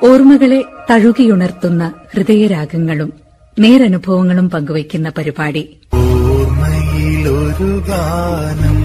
ഓർമ്മകളെ തഴുകിയുണർത്തുന്ന ഹൃദയരാഗങ്ങളും നേരനുഭവങ്ങളും പങ്കുവയ്ക്കുന്ന പരിപാടി ഓർമ്മയിലൊരു ഗാനം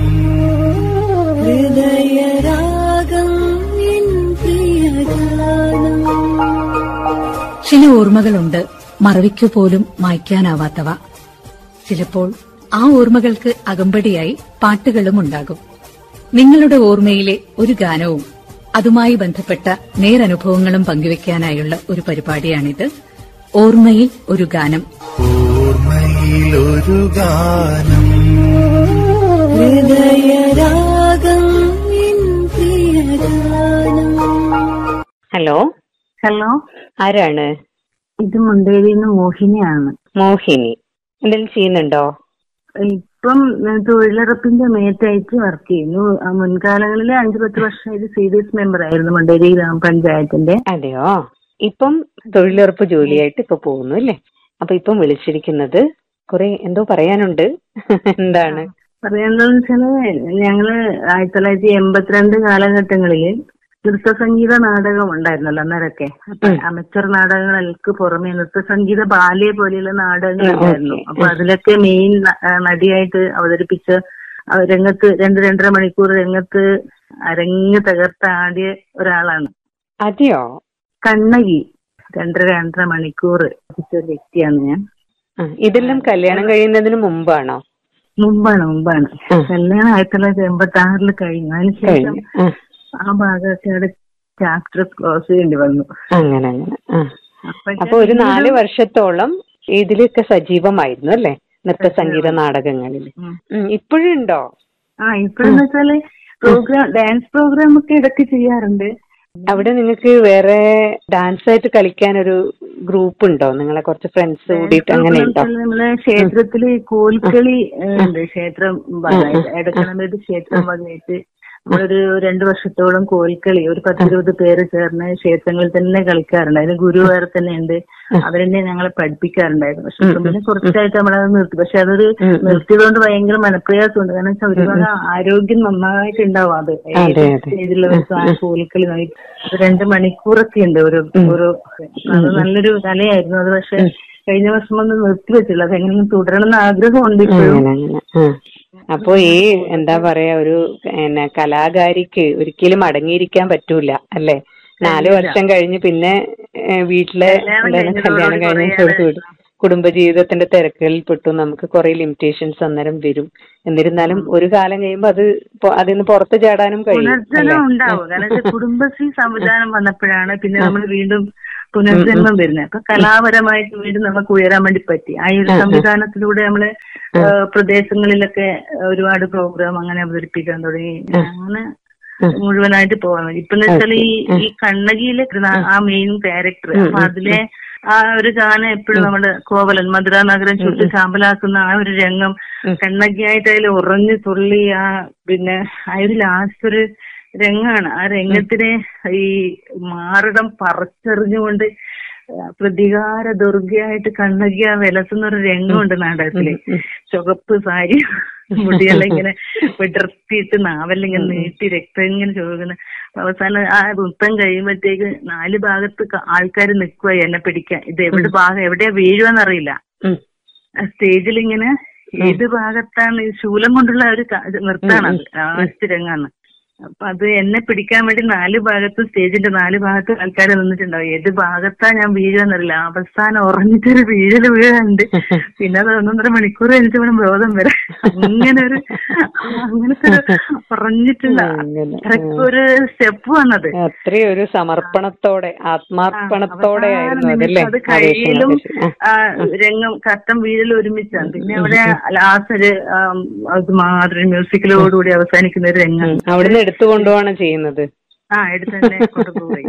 ഹൃദയരാഗം എൻ പ്രിയഗാനം ചില ഓർമ്മകളുണ്ട് മറവിക്കു പോലും മായ്ക്കാനാവാത്തവ ചിലപ്പോൾ ആ ഓർമ്മകൾക്ക് അകമ്പടിയായി പാട്ടുകളും ഉണ്ടാകും നിങ്ങളുടെ ഓർമ്മയിലെ ഒരു ഗാനവും അതുമായി ബന്ധപ്പെട്ട നേരനുഭവങ്ങളും പങ്കുവയ്ക്കാനായുള്ള ഒരു പരിപാടിയാണിത് ഓർമ്മയിൽ ഒരു ഗാനം ഓർമ്മയിലൊരു ഗാനം ഹൃദയരാഗം എൻ പ്രിയഗാനം ഹലോ ഹലോ ആരാണ് ഇത് മുണ്ടേരിന്ന് മോഹിനിയാണ് മോഹിനി എന്തെങ്കിലും ചെയ്യുന്നുണ്ടോ ഇപ്പം ഞാൻ തൊഴിലുറപ്പിന്റെ മേറ്റായിട്ട് വർക്ക് ചെയ്യുന്നു ആ മുൻകാലങ്ങളിൽ അഞ്ചു പത്ത് വർഷമായിട്ട് സി ഡി എസ് മെമ്പർ ആയിരുന്നു മുണ്ടേരി ഗ്രാമപഞ്ചായത്തിന്റെ അതെയോ ഇപ്പം തൊഴിലുറപ്പ് ജോലിയായിട്ട് ഇപ്പൊ പോകുന്നു അല്ലേ അപ്പൊ ഇപ്പം വിളിച്ചിരിക്കുന്നത് കുറെ എന്തോ പറയാനുണ്ട് എന്താണ് പറയുന്നതെന്ന് വെച്ചാല് ഞങ്ങള് ആയിരത്തി തൊള്ളായിരത്തി എൺപത്തിരണ്ട് കാലഘട്ടങ്ങളിൽ നൃത്തസംഗീത നാടകം ഉണ്ടായിരുന്നല്ലോ അന്നേരമൊക്കെ അപ്പൊ അമച്ചർ നാടകങ്ങൾക്ക് പുറമെ നൃത്തസംഗീത ബാലെ പോലെയുള്ള നാടകങ്ങൾ ഉണ്ടായിരുന്നു ഓക്കേ. അപ്പൊ അതിലൊക്കെ മെയിൻ നടിയായിട്ട് അവതരിപ്പിച്ച ആ രംഗത്ത് രണ്ട് രണ്ടര മണിക്കൂർ രംഗത്ത് അരങ്ങ് തകർത്ത ആദ്യ ഒരാളാണ് അതെയോ കണ്ണകി രണ്ടര രണ്ടര മണിക്കൂർ എത്തിച്ച ഒരു വ്യക്തിയാണ് ഞാൻ ആ, ഇതെല്ലാം കല്യാണം കഴിയുന്നതിന് മുമ്പാണോ മുമ്പാണ് മുമ്പാണ് ഉം. കല്യാണം ആയിരത്തി തൊള്ളായിരത്തി എൺപത്തി ആറിൽ കഴിഞ്ഞു അതിനുശേഷം കഴിഞ്ഞു ആ, ആ ഭാഗമൊക്കെ അവിടെ ചാപ്റ്റർ ക്ലോസ് ചെയ്യേണ്ടി വന്നു അങ്ങനെ അങ്ങനെ ആ. അപ്പൊ അപ്പൊ ഒരു നാല് വർഷത്തോളം ഇതിലൊക്കെ സജീവമായിരുന്നു അല്ലേ നൃത്ത സംഗീത നാടകങ്ങളിൽ ഉം. ഉം, ഇപ്പോഴും ഉണ്ടോ ആ ഇപ്പോഴെന്ന് വെച്ചാല് പ്രോഗ്രാം ഡാൻസ് പ്രോഗ്രാം ഒക്കെ ഇടയ്ക്ക് ചെയ്യാറുണ്ട് അവിടെ നിങ്ങൾക്ക് വേറെ ഡാൻസ് ആയിട്ട് കളിക്കാൻ ഒരു ഗ്രൂപ്പ് ഉണ്ടോ നിങ്ങളെ കുറച്ച് ഫ്രണ്ട്സ് കൂടിയിട്ട് അങ്ങനെ ഉണ്ടോ പ്രോഗ്രാം നമ്മളെ ക്ഷേത്രത്തില് കോൽക്കളി ഏഹ്, ഉണ്ട് ക്ഷേത്രം ഭാഗമായിട്ട് എടക്കണമേട് ക്ഷേത്രം ഭാഗമായിട്ട് നമ്മളൊരു രണ്ടു വർഷത്തോളം കോൽക്കളി ഒരു പത്തിരുപത് പേര് ചേർന്ന് ക്ഷേത്രങ്ങളിൽ തന്നെ കളിക്കാറുണ്ട് അതിന് ഗുരു വേറെ തന്നെ ഉണ്ട് അവരെന്നെ ഞങ്ങളെ പഠിപ്പിക്കാറുണ്ടായിരുന്നു പക്ഷെ ഇപ്പം പിന്നെ കുറച്ചായിട്ട് നമ്മളത് നിർത്തി പക്ഷെ അതൊരു നിർത്തിയതുകൊണ്ട് ഭയങ്കര മനപ്രയാസമുണ്ട് കാരണം വെച്ചാൽ ഒരുപാട് ആരോഗ്യം നന്നായിട്ട് ഉണ്ടാവും അത് ഏത് അതെ. സ്റ്റേജിലുള്ളവർക്ക് ആ കോൽക്കളി നന്നായി അത് രണ്ട് മണിക്കൂറൊക്കെ ഉണ്ട് ഒരു ഒരു അത് നല്ലൊരു കലയായിരുന്നു അത് പക്ഷെ കഴിഞ്ഞ വർഷം ഒന്ന് നിർത്തി വെച്ചില്ല അത് എങ്ങനെയും തുടരണം എന്ന് ആഗ്രഹമുണ്ട് ഇപ്പോഴും അങ്ങനെ അങ്ങനെ ആ. അപ്പൊ ഈ എന്താ പറയാ ഒരു പിന്നെ കലാകാരിക്ക് ഒരിക്കലും അടങ്ങിയിരിക്കാൻ പറ്റൂല അല്ലേ നാല് വർഷം കഴിഞ്ഞ് പിന്നെ ഏ, വീട്ടിലെ എന്താണ് കല്യാണം കഴിഞ്ഞ കുടുംബജീവിതത്തിന്റെ തിരക്കുകളിൽ പെട്ടു നമുക്ക് കുറെ ലിമിറ്റേഷൻസ് അന്നേരം വരും എന്നിരുന്നാലും ഒരു കാലം കഴിയുമ്പോ അത് പൊ- അതിൽ നിന്ന് പുറത്ത് ചാടാനും കഴിയും അല്ലേ? പുനർജന്മം ഉണ്ടാവും കാരണം വെച്ചാൽ കുടുംബശ്രീ സംവിധാനം വന്നപ്പോഴാണ് പിന്നെ നമ്മൾ വീണ്ടും പുനർജന്മം വരുന്നത് അപ്പൊ കലാപരമായിട്ട് വീണ്ടും നമുക്ക് ഉയരാൻ വേണ്ടി പറ്റി ആ ഒരു സംവിധാനത്തിലൂടെ നമ്മള് ഏഹ്, പ്രദേശങ്ങളിലൊക്കെ ഒരുപാട് പ്രോഗ്രാം അങ്ങനെ അവതരിപ്പിക്കാൻ തുടങ്ങി അങ്ങനെ മുഴുവനായിട്ട് പോകാൻ വേണ്ടി ഇപ്പൊ വെച്ചാൽ ഈ ഈ കണ്ണകിയിലെ കൃ- ആ മെയിൻ ക്യാരക്ടർ അപ്പൊ അതിലെ ആ ഒരു ഗാനം എപ്പോഴും നമ്മുടെ കോവലൻ മധുര നഗരം ചുറ്റി ചാമ്പലാക്കുന്ന ആ ഒരു രംഗം കണ്ണകിയായിട്ട് അതിൽ ഉറഞ്ഞു തുള്ളി ആ പിന്നെ ആ ഒരു ലാസ്റ്റ് ഒരു രംഗാണ് ആ രംഗത്തിനെ ഈ മാറിടം പറിച്ചെറിഞ്ഞുകൊണ്ട് ആ, പ്രതികാര ദുർഗയായിട്ട് കണ്ണകി ആ വിലസുന്ന ഒരു രംഗമുണ്ട് നാടകത്തില് ചുവപ്പ് സാരി മുടിയെല്ലാം ഇങ്ങനെ വിടർത്തിയിട്ട് നാവെല്ലാം ഇങ്ങനെ നീട്ടി രക്തം ഇങ്ങനെ ചോദിക്കുന്ന അവസാനം ആ നൃത്തം കഴിയുമ്പോഴത്തേക്ക് നാല് ഭാഗത്ത് ആൾക്കാർ നിൽക്കുക എന്നെ പിടിക്കാൻ ഇത് എവിടെ ഭാഗം എവിടെയാ വീഴുവെന്നറിയില്ല ഉം. ആ സ്റ്റേജിൽ ഇങ്ങനെ ഏത് ഭാഗത്താണ് ഈ ശൂലം കൊണ്ടുള്ള ഒരു ക- ഇത് നൃത്താണ് അത് ലാസ്റ്റ് രംഗാണ് അപ്പൊ അത് എന്നെ പിടിക്കാൻ വേണ്ടി നാല് ഭാഗത്തും സ്റ്റേജിന്റെ നാല് ഭാഗത്തും ആൾക്കാർ നിന്നിട്ടുണ്ടാവും ഏത് ഭാഗത്താ ഞാൻ വീഴുവെന്നറിയില്ല അവസാനം ഉറഞ്ഞിട്ടൊരു വീഴല് വീഴുന്നുണ്ട് പിന്നെ അത് ഒന്നൊന്നര മണിക്കൂർ കഴിഞ്ഞിട്ട് വേണം ബോധം വരെ അങ്ങനെ ഒരു അങ്ങനത്തെ ഒരു ഉറഞ്ഞിട്ടുള്ള അങ്ങനെ. കറക്റ്റ് ഒരു സ്റ്റെപ്പ് വന്നത് അത്രയും ഒരു സമർപ്പണത്തോടെ ആത്മാർപ്പണത്തോടെ ആയിരുന്നു അതല്ലേ അത് ആവേശം, കഴിയലും ആവേശം. ആ. ആ, രംഗം കത്തം വീഴലും ഒരുമിച്ചാണ് പിന്നെ അവിടെ ലാസ്റ്റ് ഒരു ആം, അത് മാത്രം മ്യൂസിക്കിലോടുകൂടി അവസാനിക്കുന്ന ഒരു രംഗം ഉം. അവിടുന്ന് എടുത്തു കൊണ്ടുപോവാണ് ചെയ്യുന്നത് ആ എടുത്ത് തന്നെ കൊണ്ടുപോയി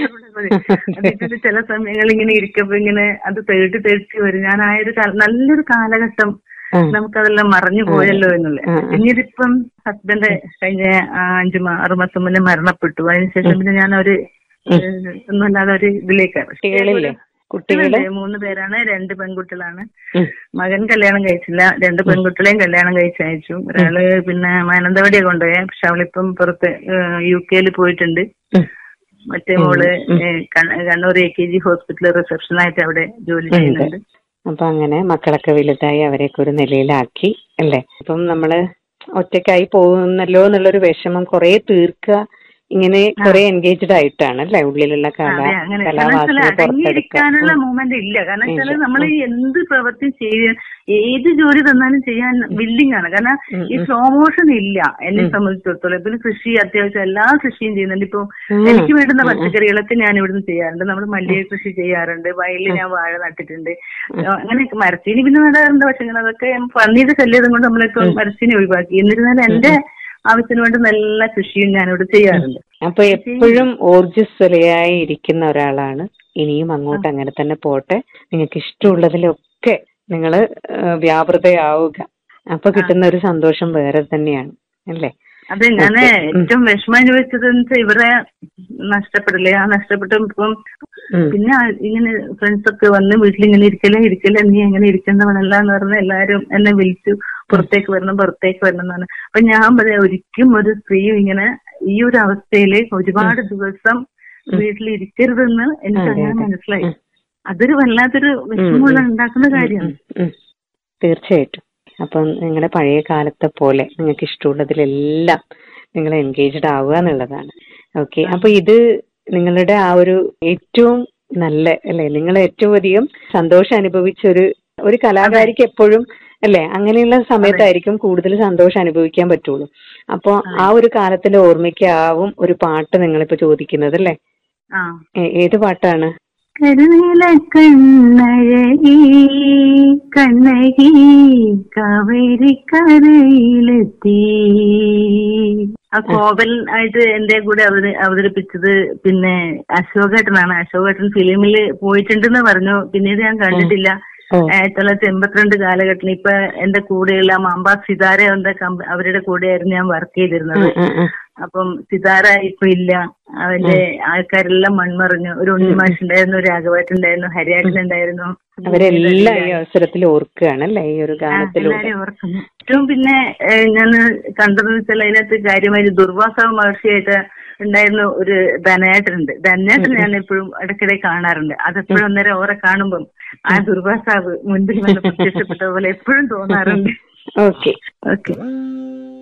അതിന്റെ ചില സമയങ്ങളിൽ ഇങ്ങനെ ഇരിക്കുമ്പോ ഇങ്ങനെ അത് തേട്ടി തേട്ടി വരും ഞാൻ ആ ഒരു കാല- നല്ലൊരു കാലഘട്ടം ആ. നമുക്കതെല്ലാം മറഞ്ഞു പോയല്ലോ എന്നുള്ള ആ, ആ. പിന്നീട് ഇപ്പം ഹസ്ബൻഡ് കഴിഞ്ഞ ആ, അഞ്ചു മാ- ആറ് മാസം മുന്നേ മരണപ്പെട്ടു അതിനുശേഷം പിന്നെ ഞാൻ ഒരു ഏഹ്, ഒന്നുമല്ലാതെ ഒരു ഇതിലേക്കാണ് കുട്ടികളില്ലേ കുട്ടികള് കുട്ടികളുണ്ട്. മൂന്ന് പേരാണ് രണ്ട് പെൺകുട്ടികളാണ് ഉം. മകൻ കല്യാണം കഴിച്ചില്ല രണ്ട് പെൺകുട്ടികളെയും കല്യാണം കഴിച്ചയച്ചു ഒരാള് പിന്നെ മാനന്തവാടിയെ കൊണ്ടുപോയി പക്ഷെ അവളിപ്പം പുറത്ത് യു കെയിൽ പോയിട്ടുണ്ട് ഉം. മറ്റേ മോള് ഏ, കണ്ണ- കണ്ണൂർ എ കെ ജി ഹോസ്പിറ്റലിൽ റിസപ്ഷനായിട്ട് അവിടെ ജോലി ചെയ്യുന്നുണ്ട് അപ്പൊ അങ്ങനെ മക്കളൊക്കെ വലുതായി അവരെയൊക്കെ ഒരു നിലയിലാക്കി അല്ലേ ഇപ്പം നമ്മള് ഒറ്റയ്ക്കായി പോകുന്നല്ലോ എന്നുള്ളൊരു വിഷമം കുറെ തീർക്കുക ഇങ്ങനെ കുറെ എൻഗേജ്ഡ് ആയിട്ടാണ് അല്ലേ ഉള്ളിലുള്ള കല അതെ അങ്ങനെ കാരണം വെച്ചാല് കലാവാസന അടങ്ങിയിരിക്കാനുള്ള പുറത്തെടുക്കുക മൂമെന്റ് ഇല്ല കാരണം വെച്ചാല് ഇല്ല. നമ്മൾ എന്ത് പ്രവൃത്തി ചെയ്യ ഏത് ജോലി തന്നാലും ചെയ്യാൻ വില്ലിങ് ആണ് കാരണം ഉം, ഈ ഉം. സ്ലോ മോഷൻ ഇല്ല എന്നെ സംബന്ധിച്ചിടത്തോളം പിന്നെ കൃഷി അത്യാവശ്യം എല്ലാ കൃഷിയും ചെയ്യുന്നുണ്ട് ഇപ്പൊ ഉം. എനിക്ക് വേണ്ടുന്ന ഉം, ഉം. പച്ചക്കറികളൊക്കെ ഞാൻ ഇവിടുന്ന് ചെയ്യാറുണ്ട് നമ്മൾ മല്ലിക കൃഷി ചെയ്യാറുണ്ട് വയലിൽ ഞാൻ വാഴ നട്ടിട്ടുണ്ട് അങ്ങനെയൊക്കെ മരച്ചീനി പിന്നെ നടാറുണ്ട് പക്ഷെ ഇങ്ങനെ അതൊക്കെ പന്നിയുടെ ശല്യം കൊണ്ട് നമ്മളിപ്പോ മരച്ചീനി ഒഴിവാക്കി എന്നിരുന്നാലും എന്റെ ആവശ്യത്തിന് വേണ്ടി നല്ല കൃഷിയും ഞാനിവിടെ ചെയ്യാറുണ്ട് അപ്പൊ എപ്പോഴും ഊർജ്ജസ്വലയായി ഇരിക്കുന്ന ഒരാളാണ് ഇനിയും അങ്ങോട്ട് അങ്ങനെ തന്നെ പോട്ടെ നിങ്ങൾക്ക് ഇഷ്ടമുള്ളതിലൊക്കെ നിങ്ങൾ വ്യാപൃതയാവുക അപ്പൊ കിട്ടുന്ന ഒരു സന്തോഷം വേറെ തന്നെയാണ് അല്ലേ അതെ ഞാൻ ഏറ്റവും വിഷമം അനുഭവിച്ചത് വെച്ചാൽ ഇവരെ നഷ്ടപ്പെടില്ലേ ആ നഷ്ടപ്പെട്ടപ്പം ഉം. പിന്നെ ആ ഇങ്ങനെ ഫ്രണ്ട്സ് ഒക്കെ വന്ന് വീട്ടിൽ ഇങ്ങനെ ഇരിക്കലേ ഇരിക്കലേ നീ എങ്ങനെ ഇരിക്കേണ്ടവനല്ല എന്ന് പറഞ്ഞ് എല്ലാരും എന്നെ വിളിച്ചു പുറത്തേക്ക് വരണം പുറത്തേക്ക് വരണം എന്നാണ് അപ്പൊ ഞാൻ പറയാം ഒരിക്കലും ഒരു സ്ത്രീയും ഇങ്ങനെ ഈ ഒരു അവസ്ഥയില് ഒരുപാട് ദിവസം വീട്ടിലിരിക്കരുതെന്ന് എനിക്ക് അതെ, അങ്ങനെ അതെ. മനസ്സിലായി ഉം. അതൊരു വല്ലാത്തൊരു വിഷമമുള്ള ഉണ്ടാക്കുന്ന കാര്യമാണ് ഉം. തീർച്ചയായിട്ടും അപ്പം നിങ്ങളുടെ പഴയ കാലത്തെ പോലെ നിങ്ങൾക്ക് ഇഷ്ടമുള്ളതിലെല്ലാം നിങ്ങൾ എൻഗേജ്ഡ് ആവുക എന്നുള്ളതാണ് ഓക്കെ അപ്പൊ ഇത് നിങ്ങളുടെ ആ ഒരു ഏറ്റവും നല്ല അല്ലെ നിങ്ങൾ ഏറ്റവും അധികം സന്തോഷം അനുഭവിച്ച ഒരു ഒരു കലാകാരിക്ക് എപ്പോഴും അല്ലെ അങ്ങനെയുള്ള സമയത്തായിരിക്കും കൂടുതൽ സന്തോഷം അനുഭവിക്കാൻ പറ്റുള്ളൂ അപ്പൊ ആ ഒരു കാലത്തിന്റെ ഓർമ്മയ്ക്കാവും ഒരു പാട്ട് നിങ്ങളിപ്പോ ചോദിക്കുന്നത് അല്ലേ ആ ഏ- ഏത് പാട്ടാണ് കരുനീല കണ്ണഴകി കണ്ണകി കാവേരി കരയിലെത്തി ആ കോവൽ ആയിട്ട് എന്റെ കൂടെ അവതരി അവതരിപ്പിച്ചത് പിന്നെ അശോകേട്ടനാണ് അശോകേട്ടൻ ഫിലിമിൽ പോയിട്ടുണ്ടെന്ന് പറഞ്ഞു പിന്നീട് ഞാൻ കണ്ടിട്ടില്ല ഓ ആയിരത്തി തൊള്ളായിരത്തി എൺപത്തിരണ്ട് കാലഘട്ടത്തിൽ ഇപ്പൊ എന്റെ കൂടെയുള്ള മാമ്പ സിതാര എന്ന കമ്പ- അവരുടെ കൂടെയായിരുന്നു ഞാൻ വർക്ക് ചെയ്തിരുന്നത് ഉം, ഉം, ഉം. അപ്പം സിതാര ഇപ്പൊ ഇല്ല അവന്റെ ആൾക്കാരെല്ലാം മൺമറിഞ്ഞു ഒരു ഉണ്ണിമാഷ് ഉണ്ടായിരുന്നു രാഘവേട്ടൻ ഉണ്ടായിരുന്നു ഹരിയാട്ടൻ ഉണ്ടായിരുന്നു അവരെല്ലാം ഈ അവസരത്തിൽ ഓർക്കുകയാണ് അല്ലേ ഈ ഒരു ഗാനത്തിലൂടെ എല്ലാരെയും ഓർക്കുന്നു ഏറ്റവും പിന്നെ ഞാൻ കണ്ടതെന്ന് വെച്ചാൽ അതിനകത്ത് കാര്യമായി ദുർവാസ മഹർഷിയായിട്ട് ഉണ്ടായിരുന്ന ഒരു ധനേട്ടനുണ്ട് ധനേട്ടൻ ഞാൻ എപ്പോഴും ഇടയ്ക്കിടെ കാണാറുണ്ട് അതെപ്പോഴും അന്നേരം ഓറെ കാണുമ്പം ആ ദുർവാസാവ് മുൻപിൽ വന്ന് പ്രത്യക്ഷപ്പെട്ട പോലെ എപ്പോഴും തോന്നാറുണ്ട് ഓക്കെ ഓക്കെ